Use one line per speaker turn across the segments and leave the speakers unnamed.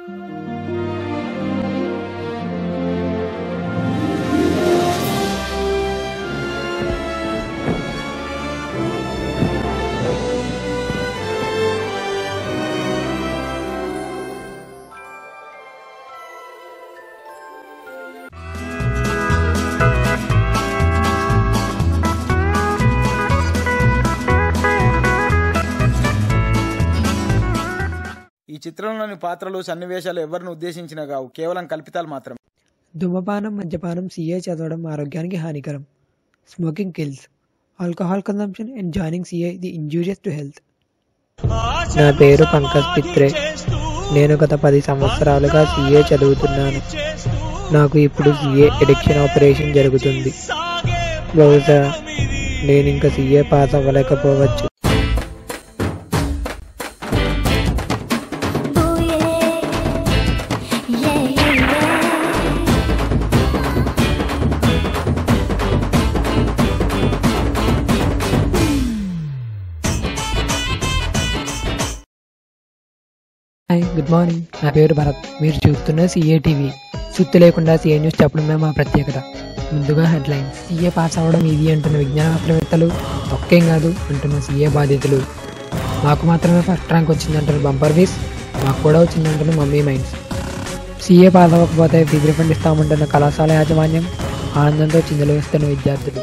ఈ చిత్రంలోని పాత్రలు సన్నివేశాలు ఎవరిని ఉద్దేశించిన కావు కేవలం కల్పితాలు మాత్రమే
ధూమపానం మద్యపానం సీఏ చదవడం ఆరోగ్యానికి హానికరం smoking kills alcohol consumption and joining CA the injurious to health నా పేరు పంకజ్ పిత్రే నేను గత పది సంవత్సరాలుగా సీఏ చదువుతున్నాను నాకు ఇప్పుడు సీఏ ఎడిక్షన్ ఆపరేషన్ జరుగుతుంది బహుశా నేను ఇంకా సీఏ పాస్ అవ్వలేకపోవచ్చు హాయ్ గుడ్ మార్నింగ్ నా పేరు భరత్ మీరు చూస్తున్న సీఏ టీవీ సుత్తి లేకుండా సీఏ న్యూస్ చెప్పడమే మా ప్రత్యేకత ముందుగా హెడ్లైన్స్ సీఏ పాస్ అవ్వడం ఇది అంటున్న విజ్ఞాన శాస్త్రవేత్తలు తొక్కేం కాదు అంటున్న సీఏ బాధితులు మాకు మాత్రమే ఫస్ట్ ర్యాంక్ వచ్చిందంటున్న బంపర్ వీస్ మాకు కూడా వచ్చిందంటున్న మమ్మీ మైండ్స్ సీఏ పాస్ అవ్వకపోతే ఫీజు రిఫండ్ ఇస్తామంటున్న కళాశాల యాజమాన్యం ఆనందంతో చిందలు వేస్తున్న విద్యార్థులు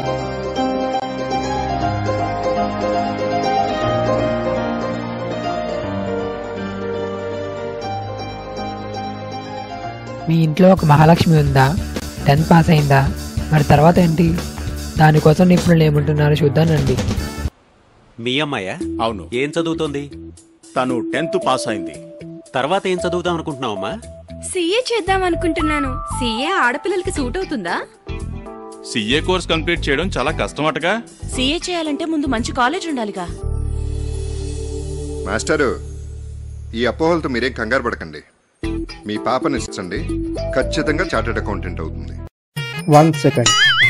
మీ ఇంట్లో ఒక మహాలక్ష్మి ఉందా టెన్త్ పాస్ అయిందా మరి తర్వాత ఏంటి దానికోసం నిపుణులు ఏమంటున్నారో చూద్దానండి
మీ అమ్మాయా
అవును
ఏం చదువుతోంది
తను టెన్త్ పాస్ అయింది
తర్వాత ఏం చదువుదాం అనుకుంటున్నావమ్మా
సీఏ చేద్దాం అనుకుంటున్నాను సీఏ ఆడపిల్లలకి సూట్ అవుతుందా
సిఏ కోర్స్ కంప్లీట్ చేయడం చాలా కష్టమటగా
సీఏ చేయాలంటే ముందు మంచి కాలేజ్ ఉండాలిగా
మాస్టరు ఈ అపోహలతో మీరేం కంగారు పడకండి మీ పాపని ఇచ్చండి ఖచ్చితంగా చార్టెడ్ అకౌంటెంట్ అవుతుంది
వన్ సెకండ్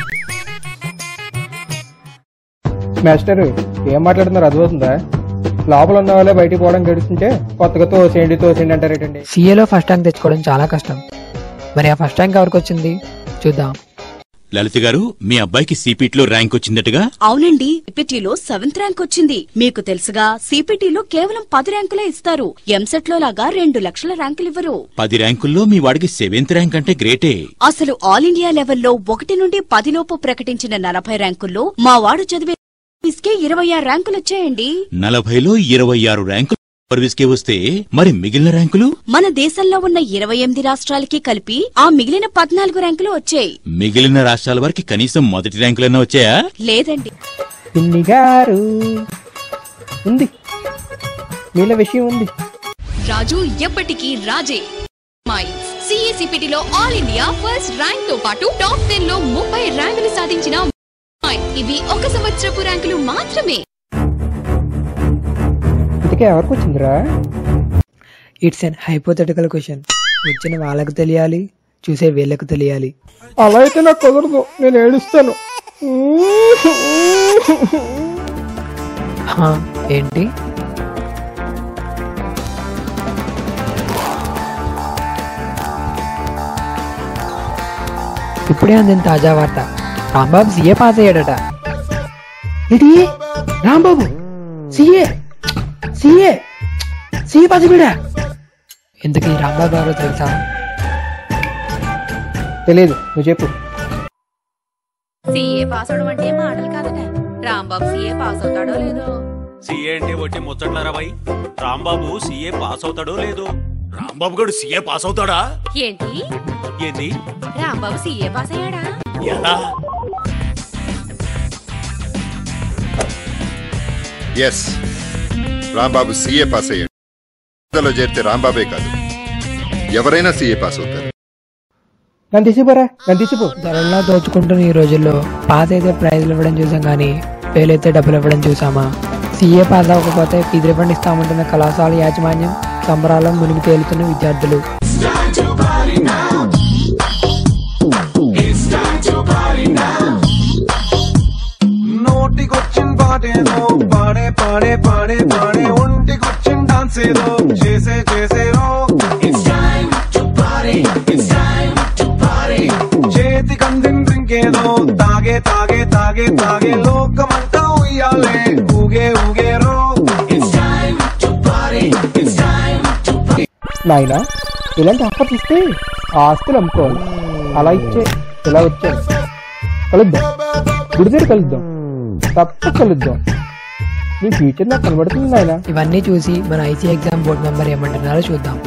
మాస్టర్ ఏం మాట్లాడుతున్నారు అర్థమవుతుందా లోపల ఉన్న వాళ్ళే బయటికి పోవడం గడుస్తుంటే కొత్తగా తోసేయండి తోసేయండి అంటారేటండి
సీఏలో ఫస్ట్ ర్యాంక్ తెచ్చుకోవడం చాలా కష్టం మరి ఆ ఫస్ట్ ర్యాంక్ ఎవరికి వచ్చింది చూద్దాం
లలిత గారు మీ అబ్బాయికి సిపిట్లో ర్యాంక్ వచ్చిందటగా
అవునండి సిపిటీలో సెవెంత్ ర్యాంక్ వచ్చింది మీకు తెలుసుగా సిపిటీలో కేవలం పది ర్యాంకులే ఇస్తారు ఎంసెట్ లో లాగా రెండు లక్షల ర్యాంకులు ఇవ్వరు
పది ర్యాంకుల్లో మీ వాడికి సెవెంత్ ర్యాంక్ అంటే గ్రేటే
అసలు ఆల్ ఇండియా లెవెల్లో ఒకటి నుండి పదిలోపు ప్రకటించిన నలభై ర్యాంకుల్లో మా వాడు చదివే కే ఇరవై ఆరు ర్యాంకులు వచ్చాయండి
నలభైలో ఇరవై ఆరు ర్యాంకులు సర్వీస్కే వస్తే మరి మిగిలిన ర్యాంకులు
మన దేశంలో ఉన్న ఇరవై ఎనిమిది రాష్ట్రాలకి కలిపి ఆ మిగిలిన పద్నాలుగు ర్యాంకులు వచ్చాయి
మిగిలిన రాష్ట్రాల వారికి కనీసం మొదటి ర్యాంకులైనా వచ్చాయా
లేదండి
పిన్ని గారు ఉంది మీలో విషయం ఉంది
రాజు ఎప్పటికీ రాజే మైన్స్ సిఏసిపిటిలో ఆల్ ఇండియా ఫస్ట్ ర్యాంక్ తో పాటు టాప్ టెన్ లో ముప్పై ర్యాంకులు సాధించిన మైన్స్. ఇవి ఒక సంవత్సరపు ర్యాంకులు మాత్రమే
ఇంతకే ఎవరికి వచ్చిందిరా
ఇట్స్ అన్ హైపోథెటికల్ క్వశ్చన్ వచ్చిన వాళ్ళకు తెలియాలి చూసే వీళ్ళకు తెలియాలి
అలా అయితే నాకు కుదరదు నేను ఏడుస్తాను
హా, ఏంటి ఇప్పుడే అందిన తాజా వార్త రాంబాబు సీఏ పాస్ అయ్యాడట ఇది Rambabu CA CA CA pass అయ్యాడా ఇంతకీ రాంబాబు ఎవరో తెలుసా
తెలియదు నువ్వు చెప్పు
సీఏ పాస్ అవడం అంటే మాటలు కాదట రాంబాబు సీఏ పాస్ అవుతాడో లేదో
సీఏ అంటే ఒట్టి ముచ్చట్లారా బాయ్ రాంబాబు సీఏ పాస్ అవుతాడో లేదో
రాంబాబు గారు సిఏ పాస్ అవుతాడా
ఏంటి
ఏంది
రాంబాబు సీఏ పాస్ అయ్యాడా
ఎలా
ఎస్ రాంబాబు సీఏ పాస్ అయ్యాడు ఇందులో చేరితే రాంబాబే కాదు ఎవరైనా సీఏ పాస్ అవుతారు
నన్ను తీసిపోరా నన్ను తీసిపో
ధరల్లో దోచుకుంటున్న ఈ రోజుల్లో పాస్ అయితే ప్రైజ్లు ఇవ్వడం చూసాం కానీ ఫెయిల్ అయితే డబ్బులు ఇవ్వడం చూసామా సీఏ పాస్ అవ్వకపోతే ఫీజు రిఫండ్ ఇస్తామంటున్న కళాశాల యాజమాన్యం సంబరాల్లో మునిగి తేలుతున్న విద్యార్థులు
నోటికొచ్చిన పాటేదో పాడే పాడే పాడే పాడే ఒంటికొచ్చిన డాన్స్ ఏదో చేసే చేసేదో It's తాగే తాగే లోకమంతా ఉయ్యాలే ఊగే ఊగే రో It's time to party. It's time to party.
నాయనా ఇలాంటి ఆఫర్స్ ఇస్తే ఆ ఆస్తులు అమ్ముకోవాలి అలా ఇచ్చే ఇలా వచ్చాను కలుద్దాం గుడి దగ్గర కలుద్దాం తప్ప కలుద్దాం నీ ఫ్యూచర్ నాకు కనబడుతుంది నాయనా
ఇవన్నీ చూసి మన ఐసీ ఎగ్జామ్ బోర్డు మెంబర్ ఏమంటున్నారో చూద్దాం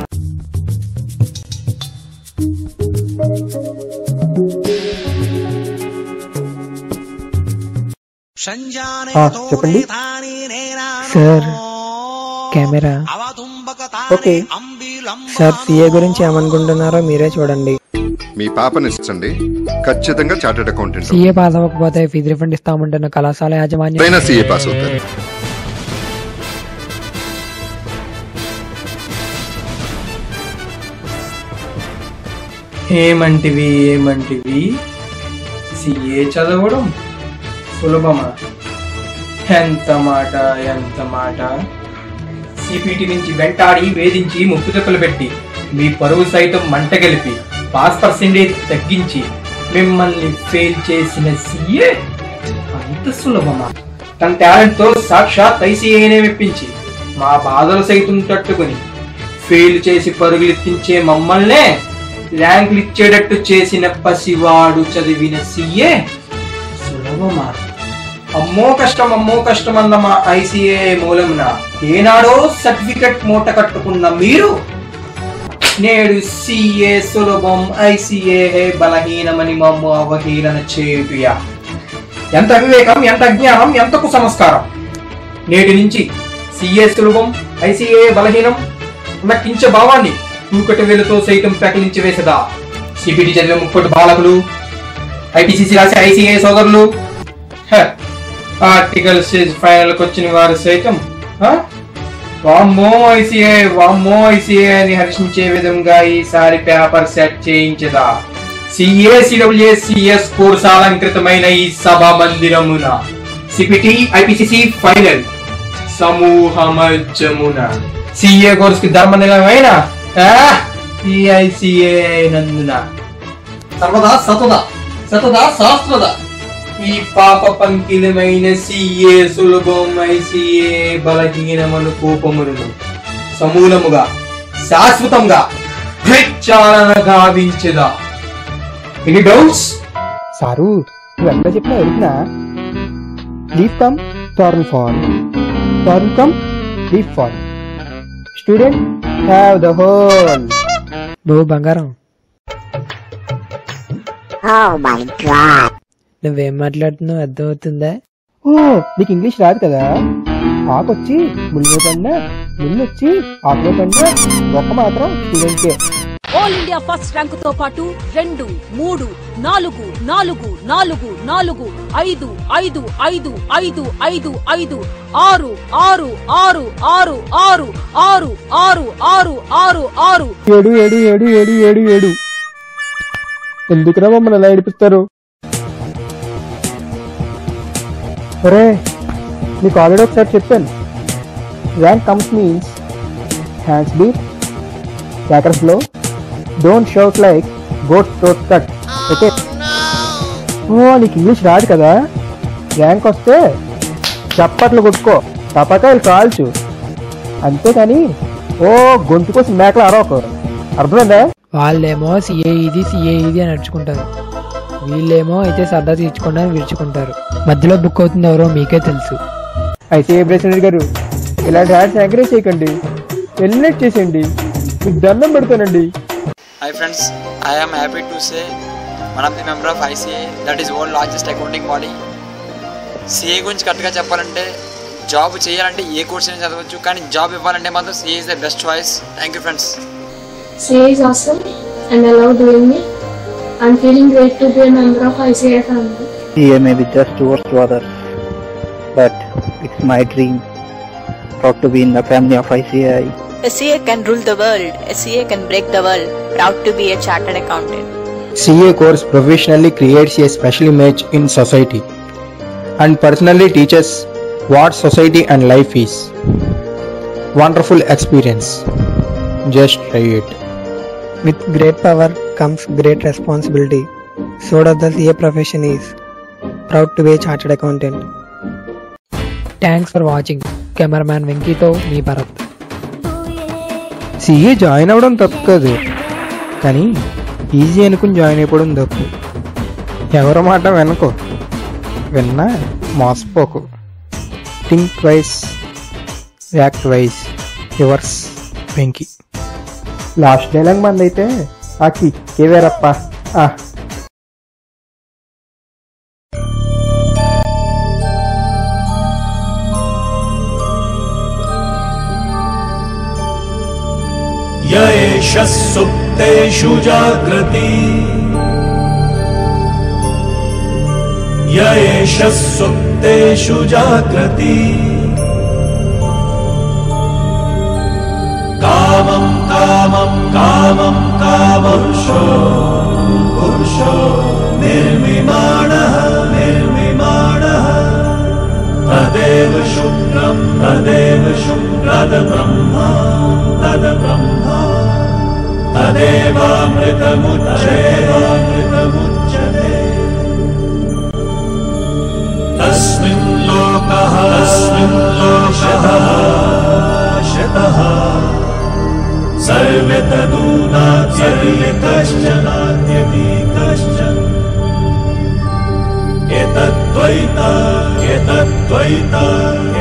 ఆ, చెప్పండి
sir camera
okay
sir CA గురించి ఏమనుకుంటున్నారో మీరే చూడండి
మీ పాపని ఇచ్చండి ఖచ్చితంగా చార్టెడ్ అకౌంటెంట్
సిఏ పాస్ అవ్వకపోతే ఫీజు రిఫండ్ ఇస్తామంటున్న కళాశాల యాజమాన్యం
ఎవరైనా సీఏ పాస్ అవుతారు
ఏమంటివి ఏమంటివి సిఏ చదవడం సులభమా ఎంత మాట ఎంత మాట సిపిటి నుంచి వెంటాడి వేధించి ముప్పు చెప్పులు పెట్టి మీ పరువు సైతం మంట గలిపి పాస్ పర్సెంటేజ్ తగ్గించి మిమ్మల్ని ఫెయిల్ చేసిన సిఏ అంత సులభమా తన టాలెంట్ తో సాక్షాత్ ఐసీఏనే మెప్పించి మా బాధలు సైతం తట్టుకుని ఫెయిల్ చేసి పరుగులెత్తించే మమ్మల్నే ర్యాంకులు ఇచ్చేటట్టు చేసిన పసివాడు చదివిన సీఏ సులభమా అమ్మో కష్టం అమ్మో కష్టం అన్న మా ఐసీఏ మూలమున ఏనాడో సర్టిఫికెట్ మూట కట్టుకున్న మీరు నేడు సిఏ సులభం ఐసీఏ బలహీనమని మమ్ము అవహేళన చేయుటయా ఎంత వివేకం ఎంత జ్ఞానం ఎంతకు సంస్కారం నేటి నుంచి సిఏ సులభం ఐసీఏ బలహీనం అన్న కించ భావాన్ని తూకటి వేలతో సైతం ప్రకటించి వేసదా సిపిటి చదివే ముప్పటి బాలకులు ఐపీసీసీ రాసే ఐసీఏ సోదరులు హ, ఆర్టికల్ స్టేజ్ ఫైనల్ కి వచ్చిన వారు సైతం హ? వామ్మో ఐసీఏ వామ్మో ఐసీఏ అని హర్షించే విధంగా ఈసారి పేపర్ సెట్ చేయించదా సిఏ సిడబ్ల్యూఏ సిఎస్ కోర్స్ అలంకృతమైన ఈ సభా మందిరమున సిపిటి ఐపీసీసీ ఫైనల్ సమూహ మధ్యమున సిఏ కోర్స్ కి ధర్మ నిలమైన సిఐసిఏ నందున సర్వదా సతదా సతదా శాస్త్రద ఈ పాప పంకిలమైన సిఏ సులభం ఐసిఏ బలహీనమను కోపములను సమూలముగా శాశ్వతంగా ప్రచారణ గావించదా ఎనీ డౌట్స్ సారు నువ్వు ఎంత చెప్పినా వెళ్తున్నా leave come turn fan turn come leave fan student have the whole
నువ్వు బంగారం నువ్వేం మాట్లాడుతున్నావు అర్థమవుతుందా
ఓ నీకు ఇంగ్లీష్ రాదు కదా ఆకొచ్చి ముళ్ళు పడినా ముళ్ళు వచ్చి ఆకులో పడినా ఒక్క మాత్రం స్టూడెంట్కే
ఆల్ ఇండియా ఫస్ట్ ర్యాంక్ తో పాటు రెండు మూడు నాలుగు నాలుగు నాలుగు నాలుగు ఐదు ఐదు ఐదు ఐదు ఐదు ఐదు ఆరు ఆరు ఆరు ఆరు ఆరు ఆరు ఆరు ఆరు ఆరు ఆరు
ఏడు ఏడు ఏడు ఏడు ఏడు ఏడు ఎందుకురా మమ్మల్ని ఎలా ఏడిపిస్తారు సరే నీకు ఆల్రెడీ ఒకసారి చెప్పాను rank comes means hands beat crackers లో don't shout like goat throat cut okay ఓ నీకు ఇంగ్లీష్ రాదు కదా ర్యాంక్ వస్తే చప్పట్లు కొట్టుకో తపకాయలు కాల్చు అంతేకాని ఓ గొంతు కోసం మేకలు అరవకూడదు అర్థమైందా
వాళ్ళేమో సిఏ ఇది సిఏ ఇది అని నడుచుకుంటారు వీళ్ళేమో అయితే సరదా తీర్చుకుండా విడుచుకుంటారు మధ్యలో బుక్ అవుతుంది ఎవరో మీకే తెలుసు
అయితే ఏ ప్రెసిడెంట్ గారు ఇలాంటి యాడ్స్ ఎంకరేజ్ చేయకండి ఎలిమినేట్ చేసేయండి మీకు దండం పెడతానండి
Hi friends, I am happy to say one of the member of ICA that is world largest accounting body. CA గురించి కరెక్ట్గా చెప్పాలంటే జాబ్ చేయాలంటే ఏ కోర్స్ అయినా చదవచ్చు కానీ జాబ్ ఇవ్వాలంటే మాత్రం CA is the best choice thank you friends
CA is awesome and I love doing it. I'm feeling great to be a member of ICA family.
CA may be just words to others, but it's my dream. Proud to be in the family of ICI.
A CA can rule the world. A CA can break the world. Proud to be a chartered accountant.
CA course professionally creates a special image in society and personally teaches what society and life is. Wonderful experience. Just try it.
With great power comes great responsibility. So does the CA profession is. Proud to be chartered accountant thanks for watching cameraman వెంకీతో మీ Bharath
CA join అవ్వడం తప్పు కాదు కానీ easy అనుకుని join అయిపోవడం తప్పు ఎవరి మాట వెనకో విన్నా మోసపోకు think wise act wise yours Venky last dialogue మంది అయితే ఆ కిక్కే వేరప్ప ఆ
य एष सुप्तेषु जागृति य एष सुप्तेषु जागृति कामं कामं कामं कामपुरुषो पुरुषो निर्मिमाणः निर्मिमाणः तदेव शुक्रं तदेव शुक्रदब्रह्मा तद्ब्रह्मा तदेवामृतमुच्चेवामृतमुच्यते तस्मिन् लोकः तस्मिन् लोकः शतः सर्वे तदूनात्यति कश्चनात्यति कश्चन एतद्वैता एतद्वैता